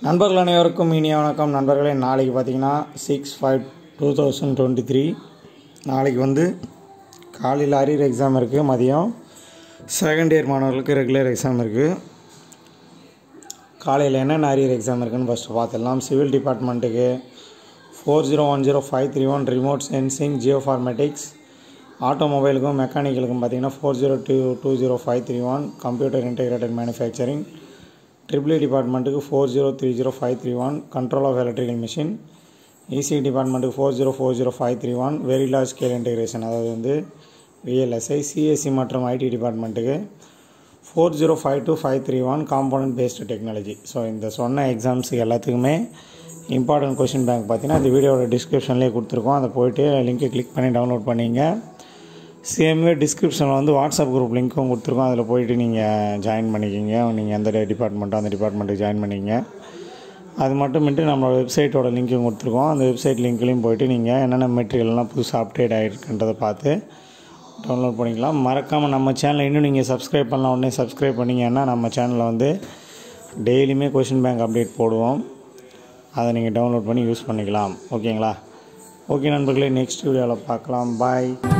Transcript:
நண்பர்கள் அனைவருக்கும் இனிய வணக்கம் நண்பர்களே நாளைக்கு பார்த்தீங்கன்னா six five two thousand twenty three நாளைக்கு வந்து காலையில் அரியர் எக்ஸாம் இருக்குது மதியம் செகண்ட் இயர் மாணவர்களுக்கு ரெகுலர் எக்ஸாம் இருக்குது காலையில் என்னென்ன அரியர் எக்ஸாம் இருக்குன்னு ஃபஸ்ட்டு பார்த்துடலாம் சிவில் டிபார்ட்மெண்ட்டுக்கு four zero one zero five three one remote sensing geoinformatics ஆட்டோமொபைலுக்கும் மெக்கானிக்கலுக்கும் பார்த்தீங்கன்னா four zero two two zero five three one computer integrated manufacturing triple டிபார்ட்மெண்ட்டுக்கு four zero three zero five three one control of electrical machine EC டிபார்ட்மெண்ட்டுக்கு four zero four zero five three one very large scale integration அதாவது வந்து VLSI CSC மற்றும் IT டிபார்ட்மெண்ட்டுக்கு four zero five two five three one component based technology so இந்த சொன்ன எக்ஸாம்ஸுக்கு எல்லாத்துக்குமே important question bank பார்த்தீங்கன்னா இந்த வீடியோட டிஸ்கிரிப்ஷன்லேயே கொடுத்துருக்கோம் அதை போயிட்டு லிங்க்கை கிளிக் பண்ணி டவுன்லோட் பண்ணிங்க சேம்வே டிஸ்கிரிப்ஷனில் வந்து வாட்ஸ்அப் குரூப் லிங்க்கும் கொடுத்துருக்கோம் அதில் போயிட்டு நீங்கள் ஜாயின் பண்ணிக்கிங்க நீங்கள் எந்த டிபார்ட்மெண்ட்டோ அந்த டிபார்ட்மெண்ட்டுக்கு ஜாயின் பண்ணிக்கிங்க அது மட்டுமிட்டு நம்மளோட வெப்சைட்டோட லிங்க்கும் கொடுத்துருக்கோம் அந்த வெப்சைட் லிங்க்லேயும் போயிட்டு நீங்கள் என்னென்ன மெட்டீரியல்லாம் புதுசாக அப்டேட் ஆகிருக்குன்றதை பார்த்து டவுன்லோட் பண்ணிக்கலாம் மறக்காமல் நம்ம சேனலை இன்னும் நீங்கள் சப்ஸ்கிரைப் பண்ணலாம் உடனே சப்ஸ்கிரைப் பண்ணிங்கன்னா நம்ம சேனலில் வந்து டெய்லியுமே கொஷின் பேங்க் அப்டேட் போடுவோம் அதை நீங்கள் டவுன்லோட் பண்ணி யூஸ் பண்ணிக்கலாம் ஓகேங்களா ஓகே நண்பர்களே நெக்ஸ்ட் வீடியோவில் பார்க்கலாம் பாய்